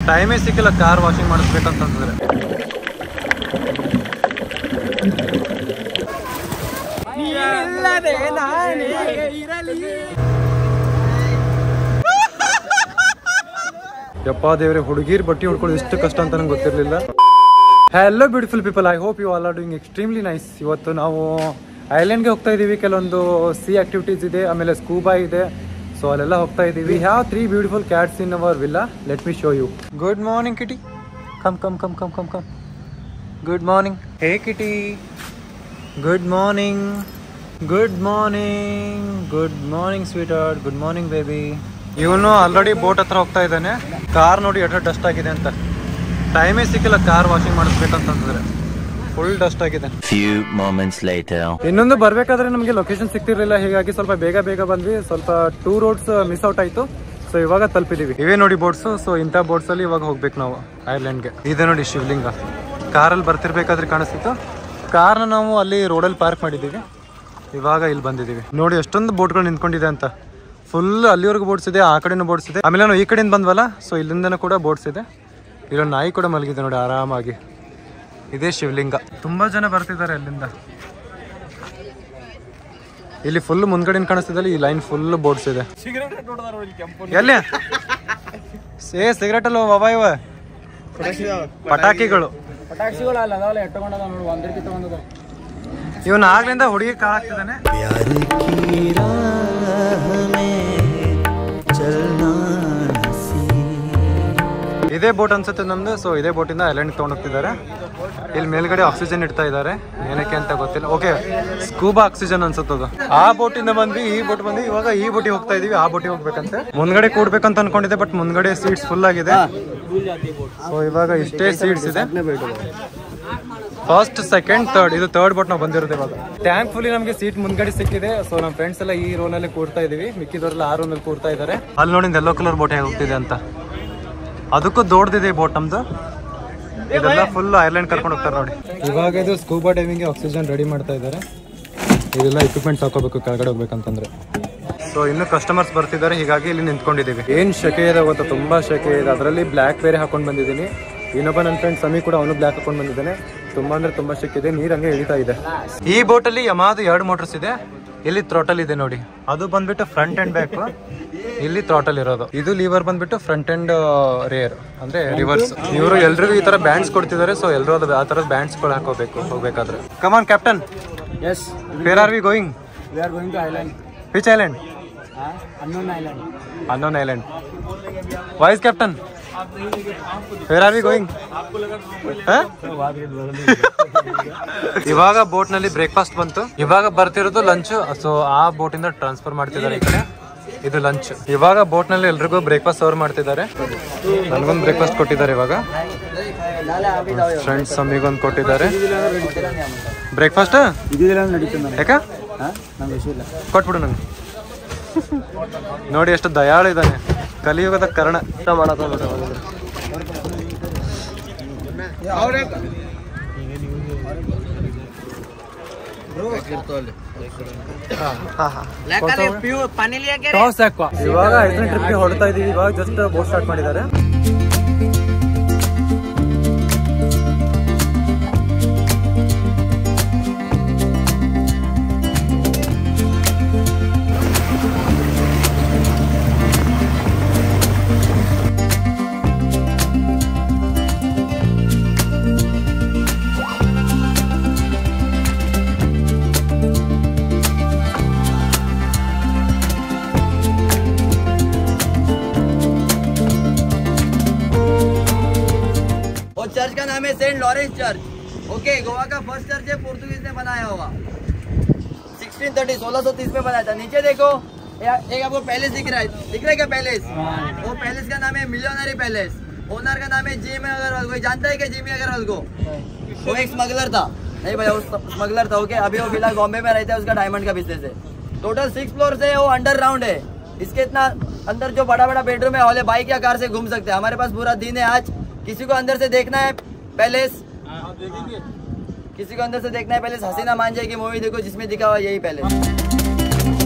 ಟೈಮೇ ಸಿಕ್ಕಿಲ್ಲ car washing ಮಾಡಿಸ್ಬೇಕಂತಂದ್ರೆ ಯಪ್ಪ ದೇವ್ರೆ ಹುಡುಗಿರ್ ಬಟ್ಟೆ ಹುಡ್ಕೊಳ್ಳೋದು ಎಷ್ಟು ಕಷ್ಟ ಅಂತ ನಂಗೆ ಗೊತ್ತಿರಲಿಲ್ಲ hello beautiful people I hope you all are doing extremely nice ಇವತ್ತು ನಾವು ಐಲ್ಯಾಂಡ್ಗೆ ಹೋಗ್ತಾ ಇದ್ದೀವಿ ಕೆಲವೊಂದು ಸಿ ಆಕ್ಟಿವಿಟೀಸ್ ಇದೆ ಆಮೇಲೆ ಸ್ಕೂಬಾ ಇದೆ ಸೊ ಅಲ್ಲೆಲ್ಲ ಹೋಗ್ತಾ ಇದ್ದೀವಿ have three beautiful cats in our villa let me show you good morning kitty come come come come come come good morning hey kitty good morning good morning good morning sweetheart good morning baby ಇವನು already boat ಹತ್ರ ಹೋಗ್ತಾ ಇದ್ದಾನೆ car ನೋಡಿ ಎಷ್ಟು dust ಆಗಿದೆ ಅಂತ ಟೈಮೇ ಸಿಕ್ಕಿಲ್ಲ ಕಾರ್ ವಾಷಿಂಗ್ ಮಾಡಿಸ್ಬೇಕಂತಂದ್ರೆ ಫುಲ್ ಡಸ್ಟ್ ಆಗಿದೆ Few moments later. ಇನ್ನೊಂದು ಬರ್ಬೇಕಾದ್ರೆ ನಮಗೆ ಲೊಕೇಶನ್ ಸಿಗ್ತಿರ್ಲಿಲ್ಲ ಹೀಗಾಗಿ ಸ್ವಲ್ಪ ಬೇಗ ಬೇಗ ಬಂದ್ವಿ ಸ್ವಲ್ಪ ಟೂ ರೋಡ್ಸ್ ಮಿಸ್ ಔಟ್ ಆಯ್ತು ಸೊ ಇವಾಗ ತಲುಪಿದೀವಿ ಇವೇ ನೋಡಿ ಬೋಟ್ಸ್ ಸೊ ಇಂಥ ಬೋಟ್ಸ್ ಅಲ್ಲಿ ಇವಾಗ ಹೋಗ್ಬೇಕು ನಾವು ಐಲ್ಯಾಂಡ್ಗೆ ಇದೆ ನೋಡಿ ಶಿವಲಿಂಗ ಕಾರಲ್ಲಿ ಬರ್ತಿರ್ಬೇಕಾದ್ರೆ ಕಾಣಿಸ್ತಿತ್ತು ಕಾರ್ನ ನಾವು ಅಲ್ಲಿ ರೋಡಲ್ಲಿ ಪಾರ್ಕ್ ಮಾಡಿದ್ದೀವಿ ಇವಾಗ ಇಲ್ಲಿ ಬಂದಿದ್ದೀವಿ ನೋಡಿ ಎಷ್ಟೊಂದು ಬೋಟ್ಗಳು ನಿಂತ್ಕೊಂಡಿದೆ ಅಂತ ಫುಲ್ ಅಲ್ಲಿವರೆಗೂ ಬೋಟ್ಸ್ ಇದೆ ಆ ಕಡೆನೂ ಬೋಟ್ಸ್ ಇದೆ ಆಮೇಲೆ ನಾವು ಈ ಕಡೆಯಿಂದ ಬಂದ್ವಲ್ಲ ಸೊ ಇಲ್ಲಿಂದನೂ ಕೂಡ ಬೋಟ್ಸ್ ಇದೆ ಇಲ್ಲೊಂದು ನಾಯಿ ಕೂಡ ಮಲಗಿದೆ ನೋಡಿ ಆರಾಮಾಗಿ ಇದೇ ಶಿವಲಿಂಗ ತುಂಬಾ ಜನ ಬರ್ತಿದ್ದಾರೆ ಅಲ್ಲಿಂದ ಇಲ್ಲಿ ಫುಲ್ ಮುಂದ್ಗಡೆ ಕಾಣಿಸ್ತಿದೆ ಈ ಲೈನ್ ಫುಲ್ ಬೋರ್ಡ್ಸ್ ಇದೆ ಎಲ್ಲಿ ಏ ಸಿಗರೇಟ್ ಅಲ್ಲ ಬಾಬಾ ಇವ ಪಟಾಕಿಗಳು ಇವನ್ ಆಗ್ಲಿಂದ ಹುಡುಗಿ ಕಾಣಾಗ್ತಿದ್ದಾನೆ ಇದೇ ಬೋಟ್ ಅನ್ಸುತ್ತೆ ನಮ್ದು ಸೊ ಇದೇ ಬೋಟಿಂದ ಐಲ್ಯಾಂಡ್ ತಗೊಂಡ್ ಹೋಗ್ತಿದ್ದಾರೆ ಇಲ್ಲಿ ಮೇಲ್ಗಡೆ ಆಕ್ಸಿಜನ್ ಇಡ್ತಾ ಇದ್ದಾರೆ ಏನಕ್ಕೆ ಅಂತ ಗೊತ್ತಿಲ್ಲ ಓಕೆ ಸ್ಕೂಬಾ ಆಕ್ಸಿಜನ್ ಅನ್ಸುತ್ತದು ಆ ಬೋಟಿಂದ ಬಂದ್ವಿ ಈ ಬೋಟ್ ಬಂದ್ವಿ ಇವಾಗ ಈ ಬೋಟಿಗೆ ಹೋಗ್ತಾ ಇದೀವಿ ಆ ಬೋಟಿಗೆ ಹೋಗ್ಬೇಕಂತೆ ಮುಂದ್ಗಡೆ ಕೂಡ್ಬೇಕಂತ ಅನ್ಕೊಂಡಿದ್ದೆ ಬಟ್ ಮುಂದ್ಗಡೆ ಸೀಟ್ಸ್ ಫುಲ್ ಆಗಿದೆ ಸೊ ಇವಾಗ ಇಷ್ಟೇ ಸೀಟ್ಸ್ ಇದೆ ಫಸ್ಟ್ ಸೆಕೆಂಡ್ ಥರ್ಡ್ ಇದು ಥರ್ಡ್ ಬೋಟ್ ನಾವು ಬಂದಿರೋದು ಇವಾಗ ಥ್ಯಾಂಕ್ಫುಲಿ ನಮಗೆ ಸೀಟ್ ಮುಂದ್ಗಡೆ ಸಿಕ್ಕಿದೆ ಸೊ ನಮ್ಮ ಫ್ರೆಂಡ್ಸ್ ಎಲ್ಲ ಈ ರೋಲ್ ಅಲ್ಲಿ ಕೂರ್ತಾ ಇದೀವಿ ಮಿಕ್ಕಿದವರೆಲ್ಲ ಆ ರೋಲ್ ಅಲ್ಲಿ ಕೂರ್ತಾ ಇದ್ದಾರೆ ಅಲ್ಲಿ ನೋಡಿ ಎಲ್ಲೋ ಕಲರ್ ಬೋಟ್ ಹೇಗೆ ಹೋಗ್ತಿದೆ ಅಂತ ಅದಕ್ಕೂ ದೊಡ್ಡದಿದೆ ಬೋಟ್ ನಮ್ದು ಇದೆಲ್ಲ ಫುಲ್ ಐಲ್ಯಾಂಡ್ ಕರ್ಕೊಂಡು ಹೋಗ್ತಾರೆ ನೋಡಿ ಇವಾಗ ಇದು ಸ್ಕೂಬಾ ಡೈವಿಂಗ್ ಆಕ್ಸಿಜನ್ ರೆಡಿ ಮಾಡ್ತಾ ಇದ್ದಾರೆ ಇದೆಲ್ಲ ಇಕ್ವಿಪ್ಮೆಂಟ್ಸ್ ಹಾಕೋಬೇಕು ಕೆಳಗಡೆ ಹೋಗ್ಬೇಕಂತಂದ್ರೆ ಸೊ ಇನ್ನು ಕಸ್ಟಮರ್ಸ್ ಬರ್ತಿದ್ದಾರೆ ಹೀಗಾಗಿ ಇಲ್ಲಿ ನಿಂತ್ಕೊಂಡಿದ್ದೀವಿ ಏನ್ ಶೆಕೆ ಇದೆ ಗೊತ್ತಾ ತುಂಬಾ ಶೆಕೆ ಇದೆ ಅದರಲ್ಲಿ ಬ್ಲ್ಯಾಕ್ ಬೇರೆ ಹಾಕೊಂಡು ಬಂದಿದ್ದೀನಿ ಇನ್ನೊಬ್ಬ ನನ್ನ ಫ್ರೆಂಡ್ ಸಮಿ ಕೂಡ ಅವನು ಬ್ಲ್ಯಾಕ್ ಹಾಕೊಂಡು ಬಂದಿದ್ದಾನೆ ತುಂಬಾ ಅಂದ್ರೆ ತುಂಬಾ ಶೆಕೆ ಇದೆ ನೀರ್ ಹಂಗೆ ಇಳಿತಾ ಇದೆ ಈ ಬೋಟ್ ಅಲ್ಲಿ ಯಮಾದು ಎರಡು ಮೋಟರ್ಸ್ ಇದೆ ಇಲ್ಲಿ ಥ್ರೋಟಲ್ ಇದೆ ನೋಡಿ ಅದು ಬಂದ್ಬಿಟ್ಟು ಫ್ರಂಟ್ ಅಂಡ್ ಬ್ಯಾಕ್ ಇಲ್ಲಿ ಥ್ರಾಟಲ್ ಇರೋದು ಇದು ಲೀವರ್ ಬಂದ್ಬಿಟ್ಟು ಫ್ರಂಟ್ ಅಂಡ್ ರೇರ್ ಅಂದ್ರೆ ರಿವರ್ಸ್ ಇವರು ಎಲ್ರಿಗೂ ಈ ತರ ಬ್ಯಾಂಡ್ಸ್ ಕೊಡ್ತಿದ್ದಾರೆ ಸೊ ಎಲ್ಲರೂ ಅದು ಆ ತರ ಬ್ಯಾಂಡ್ಸ್ ಗಳು ಹಾಕೋಬೇಕು ಹೋಗ್ಬೇಕಾದ್ರೆ come on captain Yes, where are we going we are going to Island. Which island Huh? Unknown Island. Unknown island voice captain where are we going ಇವಾಗ ಬೋಟ್ ನಲ್ಲಿ ಬ್ರೇಕ್ಫಾಸ್ಟ್ ಬಂತು ಇವಾಗ ಬರ್ತಿರೋದು ಲಂಚ್ ಸೊ ಆ ಬೋಟ್ ಇಂದ ಟ್ರಾನ್ಸ್ಫರ್ ಮಾಡ್ತಿದ್ದಾರೆ ಈ ಕಡೆ ಇದು ಲಂಚ್ ಇವಾಗ ಬೋಟ್ ನಲ್ಲಿ ಎಲ್ರಿಗೂ ಬ್ರೇಕ್ಫಾಸ್ಟ್ ಸರ್ವ್ ಮಾಡ್ತಿದ್ದಾರೆ ನನಗೊಂದು ಬ್ರೇಕ್ಫಾಸ್ಟ್ ಕೊಟ್ಟಿದ್ದಾರೆ ಇವಾಗ ಫ್ರೆಂಡ್ಸ್ ಅಮ್ಮಿಗೊಂದು ಕೊಟ್ಟಿದ್ದಾರೆ ಬ್ರೇಕ್ಫಾಸ್ಟ್ ಇದಿಲ್ಲ ನಡೀತದೆ ನನಗೆ ಯಾಕ ಹಾಂ ನಂಗೆ ವಿಷಯ ಕೊಟ್ಬಿಡು ನಂಗೆ ನೋಡಿ ಎಷ್ಟು ದಯಾಳು ಇದ್ದಾನೆ ಕಲಿಯುಗದ ಕರ್ಣ ಇವಾಗ ಐದನೇ ಟ್ರಿಪ್ಗೆ ಹೊಡ್ತಾ ಇದೀವಿ ಇವಾಗ ಜಸ್ಟ್ ಬೋಟ್ ಸ್ಟಾರ್ಟ್ ಮಾಡಿದ್ದಾರೆ और चर्च का नाम है saint Lawrence church okay Goa का फर्स्ट चर्च है पोर्तुगीज ने बनाया हुआ 1630 1630 में बनाया था नीचे देखो या- एक आपको पैलेस दिख रहा है दिख रहा है क्या पैलेस वो पैलेस का नाम है मिलियनरी पैलेस ओनर का नाम है जिमी अग्रवाल कोई जानता है क्या जिमी अग्रवाल को वो एक स्मगलर था नहीं भैया वो स्मगलर था ओके अभी वो फिलहाल बॉम्बे में रहता है उसका डायमंड का बिजनेस है टोटल सिक्स फ्लोर से वो अंडरग्राउंड है इसके इतना अंदर जो बड़ा बड़ा बेडरूम है हॉल है बाइक या कार से घूम सकते हैं हमारे पास पूरा दिन है आज किसी को अंदर से देखना है पैलेस किसी को अंदर से देखना है पैलेस हसीना मान जाएगी मूवी देखो जिसमें दिखा हुआ यही पैलेस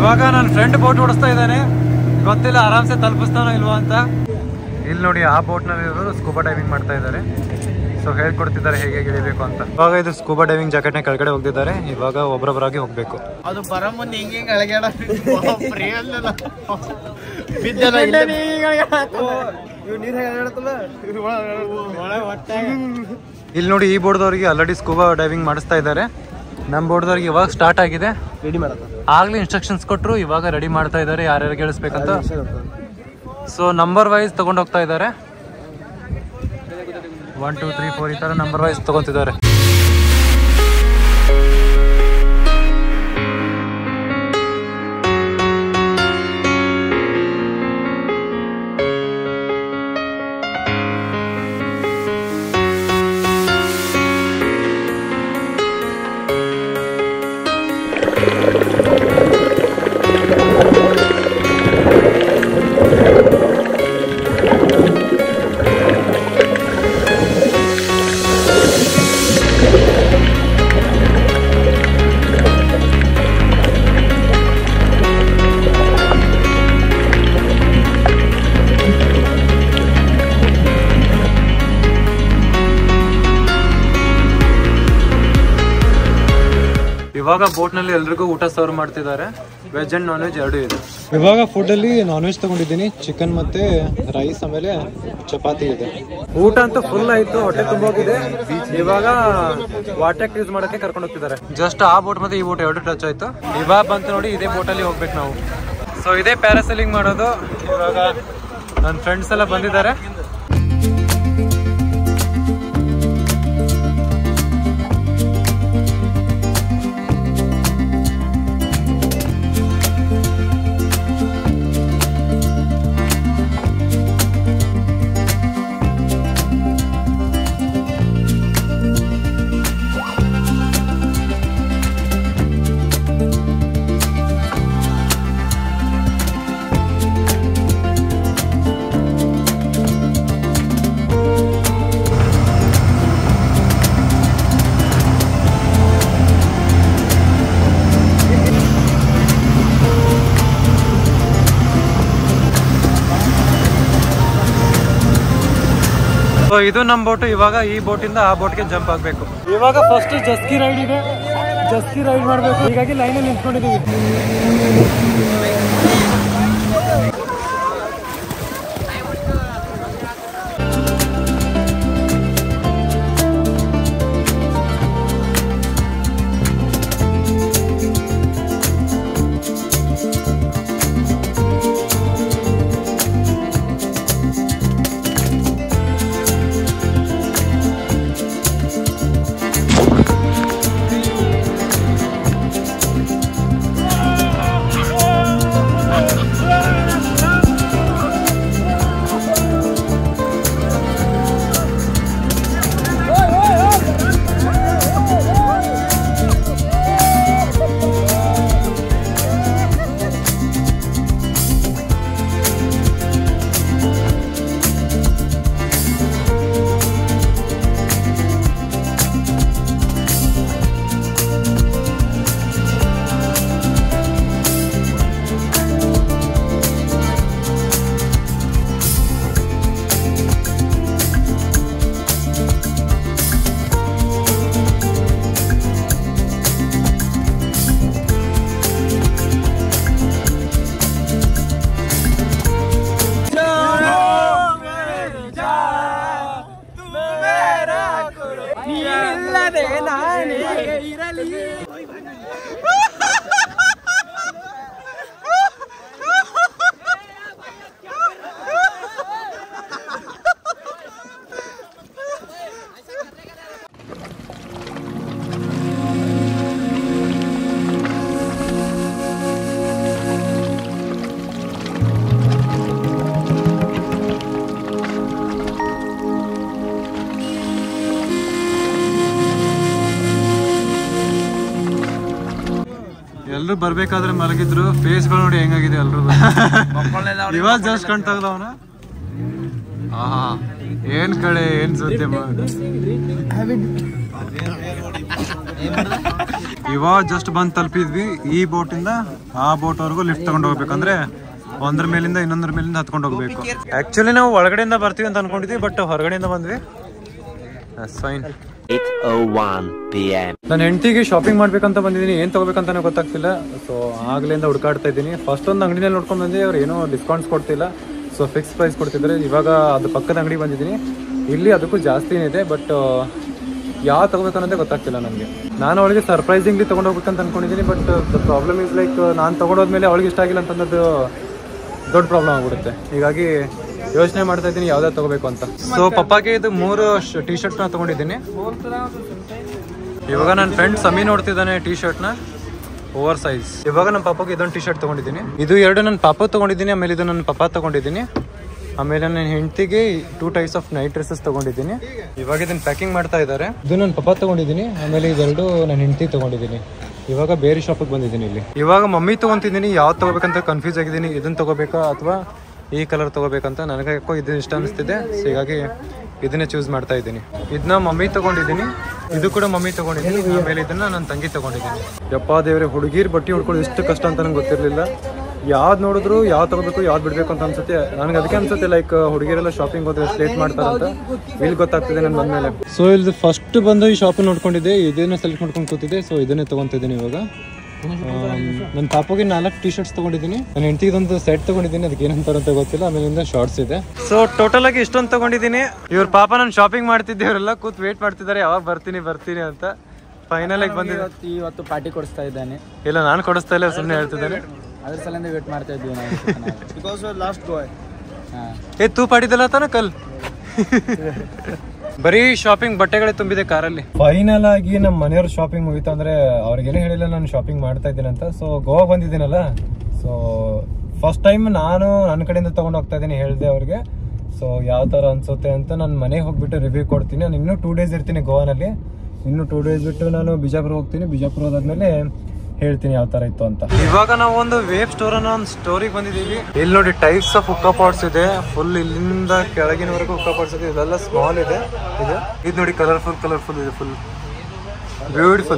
ಇವಾಗ ನನ್ನ ಫ್ರೆಂಡ್ ಬೋಟ್ ಓಡಿಸ್ತಾ ಇದ್ದಾನೆ ಗೊತ್ತಿಲ್ಲ ಆರಾಮ್ಸೆ ತಲುಪಿಸ್ತಾನೋ ಇಲ್ವಾ ಅಂತ ಇಲ್ಲಿ ನೋಡಿ ಆ ಬೋಟ್ ನಲ್ಲಿ ಇರೋರು ಸ್ಕೂಬಾ ಡೈವಿಂಗ್ ಮಾಡ್ತಾ ಇದ್ದಾರೆ ಸೊ ಹೇಳ್ಕೊಡ್ತಿದ್ದಾರೆ ಹೇಗೆ ಹೇಗೆ ಇಳಿಬೇಕು ಅಂತ ಇವಾಗ ಇದು ಸ್ಕೂಬಾ ಡೈವಿಂಗ್ ಜಾಕೆಟ್ ನ ಕೆಳಗಡೆ ಹೋಗ್ತಿದ್ದಾರೆ ಇವಾಗ ಒಬ್ಬರೊಬ್ಬರಾಗಿ ಹೋಗ್ಬೇಕು ಅದು ಬರೋ ಮುಂದೆ ಹಿಂಗೆ ಹಿಂಗೆ ಅಳಗ್ಯಾಡ ಇಲ್ಲಿ ನೋಡಿ ಈ ಬೋರ್ಡ್ದವ್ರಿಗೆ ಆಲ್ರೆಡಿ ಸ್ಕೂಬಾ ಡೈವಿಂಗ್ ಮಾಡಿಸ್ತಾ ಇದ್ದಾರೆ ನಮ್ಮ ಬೋರ್ಡ್ದವ್ರಿಗೆ ಇವಾಗ ಸ್ಟಾರ್ಟ್ ಆಗಿದೆ ರೆಡಿ ಮಾಡತ್ತ ಆಗ್ಲೇ ಇನ್ಸ್ಟ್ರಕ್ಷನ್ಸ್ ಕೊಟ್ಟರು ಇವಾಗ ರೆಡಿ ಮಾಡ್ತಾ ಇದ್ದಾರೆ ಯಾರ್ಯಾರು ಕೇಳಿಸ್ಬೇಕಂತ ಸೊ ನಂಬರ್ ವೈಸ್ ತಗೊಂಡು ಹೋಗ್ತಾ ಇದ್ದಾರೆ ಒನ್ ಟೂ ತ್ರೀ ಫೋರ್ ಈ ಥರ ನಂಬರ್ ವೈಸ್ ತಗೊಂತಿದ್ದಾರೆ ಇವಾಗ ಬೋಟ್ ನಲ್ಲಿ ಎಲ್ರಿಗೂ ಊಟ ಸರ್ವ್ ಮಾಡ್ತಿದ್ದಾರೆ ವೆಜ್ ಅಂಡ್ ನಾನ್ ವೆಜ್ ಎರಡೂ ಇದೆ ಇವಾಗ ಫುಡ್ ಅಲ್ಲಿ ನಾನ್ ವೆಜ್ ತಗೊಂಡಿದ್ದೀನಿ ಚಿಕನ್ ಮತ್ತೆ ರೈಸ್ ಆಮೇಲೆ ಚಪಾತಿ ಇದೆ ಊಟ ಅಂತೂ ಫುಲ್ ಆಯ್ತು ಹೊಟ್ಟೆ ತುಂಬೋಗಿದೆ ಇವಾಗ ವಾಟರ್ ಯೂಸ್ ಮಾಡಕ್ಕೆ ಕರ್ಕೊಂಡು ಹೋಗ್ತಿದ್ದಾರೆ ಜಸ್ಟ್ ಆ ಬೋಟ್ ಮತ್ತೆ ಈ ಬೋಟ್ ಎರಡು ಟಚ್ ಆಯ್ತು ಇವಾಗ ಬಂತು ನೋಡಿ ಇದೇ ಬೋಟ್ ಅಲ್ಲಿ ಹೋಗ್ಬೇಕು ನಾವು ಸೊ ಇದೇ ಪ್ಯಾರಾಸೈಲಿಂಗ್ ಮಾಡೋದು ಇವಾಗ ನನ್ನ ಫ್ರೆಂಡ್ಸ್ ಎಲ್ಲ ಬಂದಿದ್ದಾರೆ ಸೊ ಇದು ನಮ್ಮ ಬೋಟ್ ಇವಾಗ ಈ ಬೋಟಿಂದ ಆ ಬೋಟ್ಗೆ ಜಂಪ್ ಆಗ್ಬೇಕು ಇವಾಗ ಫಸ್ಟ್ ಜಸ್ಕಿ ರೈಡ್ ಇದೆ ಜಸ್ಕಿ ರೈಡ್ ಮಾಡಬೇಕು ಹೀಗಾಗಿ ಲೈನಲ್ಲಿ ನಿಂತ್ಕೊಂಡಿದ್ದೀವಿ ಎಲ್ರು ಬರ್ಬೇಕಾದ್ರೆ ಮಲಗಿದ್ರು ಫೇಸ್ಗಳು ನೋಡಿ ಹೆಂಗಾಗಿದೆ ಎಲ್ರು ಇವಾಗ ಜಸ್ಟ್ ಕಣ್ ತೆಗ್ದವನ ಆಹಾ ಏನ್ ಕಡೆ ಏನ್ ಸುದ್ದಿ ಇವಾಗ ಜಸ್ಟ್ ಬಂದು ತಲುಪಿದ್ವಿ ಈ ಬೋಟಿಂದ ಆ ಬೋಟ್ ವರೆಗೂ ಲಿಫ್ಟ್ ತಗೊಂಡು ಹೋಗ್ಬೇಕಂದ್ರೆ ಒಂದ್ರ ಮೇಲಿಂದ ಇನ್ನೊಂದ್ರ ಮೇಲಿಂದ ಹತ್ಕೊಂಡು ಹೋಗ್ಬೇಕು ಆಕ್ಚುಲಿ ನಾವು ಒಳಗಡೆಯಿಂದ ಬರ್ತೀವಿ ಅಂತ ಅನ್ಕೊಂಡಿದ್ವಿ ಬಟ್ ಹೊರಗಡೆಯಿಂದ ಬಂದ್ವಿ ಫೈನ್ 8:01 p.m. ನನ್ನ ಹೆಂಡತಿಗೆ ಶಾಪಿಂಗ್ ಮಾಡ್ಬೇಕಂತ ಬಂದಿದ್ದೀನಿ ಏನು ತಗೋಬೇಕಂತಾನೆ ಗೊತ್ತಾಗ್ತಿಲ್ಲ ಸೊ ಆಗ್ಲಿಂದ ಹುಡುಕಾಡ್ತಾ ಇದ್ದೀನಿ ಫಸ್ಟ್ ಒಂದು ಅಂಗಡಿನಲ್ಲಿ ನೋಡ್ಕೊಂಡು ಬಂದೆ ಅವ್ರು ಏನೋ ಡಿಸ್ಕೌಂಟ್ಸ್ ಕೊಡ್ತಿಲ್ಲ ಸೊ ಫಿಕ್ಸ್ ಪ್ರೈಸ್ ಕೊಡ್ತಿದ್ದಾರೆ ಇವಾಗ ಅದು ಪಕ್ಕದ ಅಂಗಡಿ ಬಂದಿದ್ದೀನಿ ಇಲ್ಲಿ ಅದಕ್ಕೂ ಜಾಸ್ತಿನೇ ಇದೆ ಬಟ್ ಯಾವ ತಗೋಬೇಕನ್ನೋದೇ ಗೊತ್ತಾಗ್ತಿಲ್ಲ ನನಗೆ ನಾನು ಅವಳಿಗೆ ಸರ್ಪ್ರೈಸಿಂಗ್ಲಿ ತೊಗೊಂಡು ಹೋಗ್ಬೇಕಂತ ಅನ್ಕೊಂಡಿದ್ದೀನಿ but the problem is like ನಾನು ತೊಗೊಂಡೋದ್ಮೇಲೆ ಅವಳಿಗೆ ಇಷ್ಟ ಆಗಿಲ್ಲ ಅಂತಂದದ್ದು ದೊಡ್ಡ ಪ್ರಾಬ್ಲಮ್ ಆಗ್ಬಿಡುತ್ತೆ ಹೀಗಾಗಿ ಯೋಚನೆ ಮಾಡ್ತಾ ಇದ್ದೀನಿ ಯಾವ್ದಾದ್ರು ತಗೋಬೇಕು ಅಂತ ಸೊ ಪಪ್ಪಾಗೆ ಇದು ಮೂರು ಟಿ ಶರ್ಟ್ ನ ತಗೊಂಡಿದ್ದೀನಿ ಇವಾಗ ನನ್ನ ಫ್ರೆಂಡ್ ಸಮಿ ನೋಡ್ತಿದ್ದಾನೆ ಟಿ ಶರ್ಟ್ ನ ಓವರ್ ಸೈಜ್ ಇವಾಗ ನಮ್ಮ ಪಾಪಗೆ ಇದೊಂದು ಟಿ ಶರ್ಟ್ ತಗೊಂಡಿದ್ದೀನಿ ಇದು ಎರಡು ನನ್ನ ಪಾಪ ತಗೊಂಡಿದ್ದೀನಿ ಆಮೇಲೆ ಇದು ನನ್ನ ಪಪ್ಪ ತಗೊಂಡಿದ್ದೀನಿ ಆಮೇಲೆ ನನ್ನ ಹೆಂಡತಿಗೆ two types of night dresses ತಗೊಂಡಿದ್ದೀನಿ ಇವಾಗ ಇದನ್ನ ಪ್ಯಾಕಿಂಗ್ ಮಾಡ್ತಾ ಇದ್ದಾರೆ ಇದು ನನ್ನ ಪಪ್ಪ ತಗೊಂಡಿದ್ದೀನಿ ಆಮೇಲೆ ಇದೆರಡು ನನ್ನ ಹೆಂಡತಿ ತಗೊಂಡಿದ್ದೀನಿ ಇವಾಗ ಬೇರೆ ಶಾಪಿಗೆ ಬಂದಿದ್ದೀನಿ ಇಲ್ಲಿ ಇವಾಗ ಮಮ್ಮಿ ತಗೊಂತಿದ್ದೀನಿ ಯಾವ್ದು ತಗೋಬೇಕಂತ ಕನ್ಫ್ಯೂಸ್ ಆಗಿದ್ದೀನಿ ಇದನ್ನ ತಗೋಬೇಕಾ ಅಥವಾ ಈ ಕಲರ್ ತಗೋಬೇಕಂತ ನನಗೆ ಯಾಕೋ ಇದು ಇಷ್ಟ ಅನಿಸ್ತಿದೆ ಸೊ ಹೀಗಾಗಿ ಇದನ್ನೇ ಚೂಸ್ ಮಾಡ್ತಾ ಇದ್ದೀನಿ ಇದನ್ನ ಮಮ್ಮಿ ತಗೊಂಡಿದ್ದೀನಿ ಇದು ಕೂಡ ಮಮ್ಮಿ ತಗೊಂಡಿದ್ದೀನಿ ಆಮೇಲೆ ಇದನ್ನ ನನ್ನ ತಂಗಿ ತಗೊಂಡಿದ್ದೀನಿ ಯಪ್ಪ ದೇವ್ರೆ ಹುಡುಗಿರ್ ಬಟ್ಟೆ ಹುಡ್ಕೊಳ್ಳೋದು ಎಷ್ಟು ಕಷ್ಟ ಅಂತ ನಂಗೆ ಗೊತ್ತಿರಲಿಲ್ಲ ಯಾವ್ದು ನೋಡಿದ್ರು ಯಾವ್ದು ತಗೋಬೇಕು ಯಾವ್ದು ಬಿಡಬೇಕು ಅಂತ ಅನ್ಸುತ್ತೆ ನನಗೆ ಅದಕ್ಕೆ ಅನ್ಸುತ್ತೆ ಲೈಕ್ ಹುಡುಗಿರೆಲ್ಲ ಶಾಪಿಂಗ್ ಹೋದ್ರೆ ಎಷ್ಟು ಲೇಟ್ ಮಾಡ್ತಾರಂತ ಇಲ್ಲಿ ಗೊತ್ತಾಗ್ತಿದೆ ನಾನು ಬಂದ್ಮೇಲೆ ಸೊ ಇಲ್ಲಿ ಫಸ್ಟ್ ಬಂದು ಈ ಶಾಪ್ ನೋಡ್ಕೊಂಡಿದ್ದೆ ಇದನ್ನ ಸೆಲೆಕ್ಟ್ ಮಾಡ್ಕೊಂಡು ಕೂತಿದ್ದೆ ಸೊ ಇದನ್ನೇ ತಗೊಂತಿದ್ದೀನಿ ಇವಾಗ ನನ್ನ ಪಾಪಗೆ ನಾಲ್ಕು ಟಿ ಶರ್ಟ್ಸ್ ತಗೊಂಡಿದ್ದೀನಿ ನನ್ನ ಹೆಂಡತಿಗೆ ಒಂದು ಸೆಟ್ ತಗೊಂಡಿದ್ದೀನಿ ಅದಕ್ಕೆ ಏನಂತಾರ ಅಂತ ಗೊತ್ತಿಲ್ಲ ಆಮೇಲಿಂದ ಶಾರ್ಟ್ಸ್ ಇದೆ ಸೊ ಟೋಟಲ್ ಆಗಿ ಇಷ್ಟೊಂದು ತಗೊಂಡಿದ್ದೀನಿ ಇವ್ರ ಪಾಪ ನಾನು ಶಾಪಿಂಗ್ ಮಾಡ್ತಿದ್ದೆ ಇವರೆಲ್ಲ ಕೂತ್ ವೇಟ್ ಮಾಡ್ತಿದ್ದಾರೆ ಯಾವಾಗ ಬರ್ತೀನಿ ಬರ್ತೀನಿ ಅಂತ ಫೈನಲ್ ಆಗಿ ಬಂದಿದೆ ಇವತ್ತು ಪಾರ್ಟಿ ಕೊಡಿಸ್ತಾ ಇದ್ದಾನೆ ಇಲ್ಲ ನಾನು ಕೊಡಿಸ್ತಾ ಇಲ್ಲ ಸುಮ್ಮನೆ ಹೇಳ್ತಿದ್ದಾನೆ ಅದ್ರ ಸಲಿಂದ ವೇಟ್ ಮಾಡ್ತಾ ಇದ್ವಿ ನಾವು ಬಿಕಾಸ್ ಲಾಸ್ಟ್ ಗೋಯ್ ಏ ತೂ ಪಾಡಿದಲ್ಲ ತಾನ ಕಲ್ ಬರೀ ಶಾಪಿಂಗ್ ಬಟ್ಟೆಗಳೇ ತುಂಬಿದೆ ಕಾರಲ್ಲಿ ಫೈನಲ್ ಆಗಿ ನಮ್ಮ ಮನೆಯವ್ರ ಶಾಪಿಂಗ್ ಮುಗಿತು ಅಂದ್ರೆ ಅವ್ರಿಗೇನು ಹೇಳಿಲ್ಲ ನಾನು ಶಾಪಿಂಗ್ ಮಾಡ್ತಾ ಇದ್ದೀನಿ ಅಂತ ಸೊ ಗೋವಾ ಬಂದಿದ್ದೀನಲ್ಲ ಸೊ ಫಸ್ಟ್ ಟೈಮ್ ನಾನು ನನ್ನ ಕಡೆಯಿಂದ ತಗೊಂಡು ಹೋಗ್ತಾ ಇದ್ದೀನಿ ಹೇಳಿದೆ ಅವ್ರಿಗೆ ಸೊ ಯಾವ ತರ ಅನ್ಸುತ್ತೆ ಅಂತ ನಾನು ಮನೆಗೆ ಹೋಗ್ಬಿಟ್ಟು ರಿವ್ಯೂ ಕೊಡ್ತೀನಿ ನಾನು ಇನ್ನೂ ಟೂ ಡೇಸ್ ಇರ್ತೀನಿ ಗೋವಾನಲ್ಲಿ ಇನ್ನು ಟೂ ಡೇಸ್ ಬಿಟ್ಟು ನಾನು ಬಿಜಾಪುರ ಹೋಗ್ತೀನಿ ಬಿಜಾಪುರ ಹೋದಾದ್ಮೇಲೆ ಹೇಳ್ತೀನಿ ಯಾವ ತರ ಇತ್ತು ಅಂತ ಇವಾಗ ನಾವು ಒಂದು ವೇಬ್ ಸ್ಟೋರ್ ಅನ್ನೋ ಒಂದು ಸ್ಟೋರಿಗೆ ಬಂದಿದ್ದೀವಿ ಇಲ್ಲಿ ನೋಡಿ ಟೈಪ್ಸ್ ಆಫ್ ಹುಕ್ಕ ಪಾಟ್ಸ್ ಇದೆ ಫುಲ್ ಇಲ್ಲಿಂದ ಕೆಳಗಿನವರೆಗೂ ಹುಕ್ಕ ಪಾಟ್ಸ್ ಇದೆ ಇದೆಲ್ಲ ಸ್ಮಾಲ್ ಇದೆ ಇದು ಇದು ನೋಡಿ ಕಲರ್ಫುಲ್ ಕಲರ್ಫುಲ್ ಇದೆ full beautiful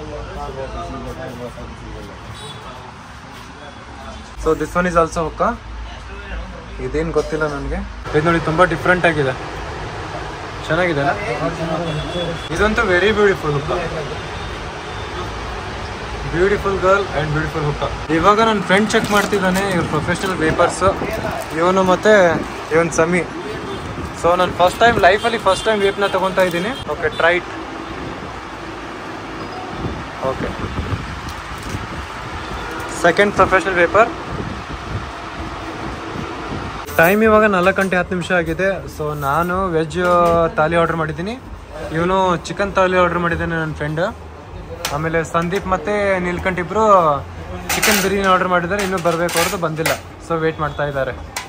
so this one is also hookah ಇದೇನು ಗೊತ್ತಿಲ್ಲ ನನಗೆ ಇದು ನೋಡಿ ತುಂಬಾ ಡಿಫ್ರೆಂಟ್ ಆಗಿದೆ ಚೆನ್ನಾಗಿದೆ ಅಲ್ಲ? ಇದಂತೂ very beautiful hookah beautiful girl and beautiful hookah ಇವಾಗ ನನ್ನ ಫ್ರೆಂಡ್ ಚೆಕ್ ಮಾಡ್ತಿದ್ದಾನೆ ಇವ್ರ ಪ್ರೊಫೆಷನಲ್ ಪೇಪರ್ಸ್ ಇವನು ಮತ್ತೆ ಇವನ್ ಸಮಿ ಸೊ ನಾನು ಫಸ್ಟ್ ಟೈಮ್ ಲೈಫಲ್ಲಿ ಫಸ್ಟ್ ಟೈಮ್ ವೇಪ್ನ ತಗೊತಾ ಇದ್ದೀನಿ okay try it okay second professional paper time ಇವಾಗ ನಾಲ್ಕು ಗಂಟೆ ಹತ್ತು ನಿಮಿಷ ಆಗಿದೆ ಸೊ ನಾನು ವೆಜ್ ಥಾಲಿ ಆರ್ಡರ್ ಮಾಡಿದ್ದೀನಿ ಇವನು ಚಿಕನ್ ಥಾಲಿ ಆರ್ಡರ್ ಮಾಡಿದ್ದಾನೆ ನನ್ನ ಫ್ರೆಂಡ್ ಆಮೇಲೆ ಸಂದೀಪ್ ಮತ್ತೆ ನೀಲ್ಕಂಠ್ ಇಬ್ರು ಚಿಕನ್ ಬಿರಿಯಾನಿ ಆರ್ಡರ್ ಮಾಡಿದ್ದಾರೆ ಇನ್ನೂ ಬರಬೇಕು ಅವ್ರದ್ದು ಬಂದಿಲ್ಲ ಸೊ ವೇಟ್ ಮಾಡ್ತಾ ಇದ್ದಾರೆ